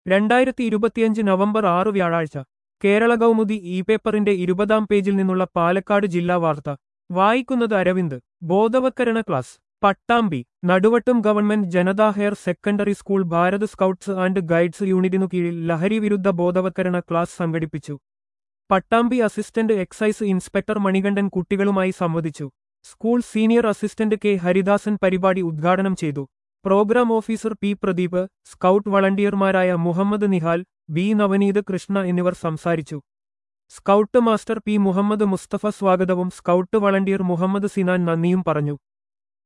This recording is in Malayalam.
രണ്ടായിരത്തി ഇരുപത്തിയഞ്ച് നവംബർ ആറ് വ്യാഴാഴ്ച കേരള കൗമുദി ഇ പേപ്പറിന്റെ ഇരുപതാം പേജിൽ നിന്നുള്ള പാലക്കാട് ജില്ലാ വാർത്ത വായിക്കുന്നത് അരവിന്ദ് ബോധവത്കരണ class Pattambi Naduvattam government Janatha higher secondary school Bharat scouts and guides യൂണിറ്റിനു കീഴിൽ ലഹരി വിരുദ്ധ ബോധവത്കരണ ക്ലാസ് സംഘടിപ്പിച്ചു Pattambi assistant excise inspector Manikandan കുട്ടികളുമായി സംവദിച്ചു school senior assistant K Haridasan പരിപാടി ഉദ്ഘാടനം ചെയ്തു programme officer P Pradeep scout വളണ്ടിയർമാരായ മുഹമ്മദ് നിഹാൽ ബി നവനീത് കൃഷ്ണ എന്നിവർ സംസാരിച്ചു scout master P Muhammad Musthafa സ്വാഗതവും സ്കൗട്ട് വളണ്ടിയർ മുഹമ്മദ് സിനാൻ നന്ദിയും പറഞ്ഞു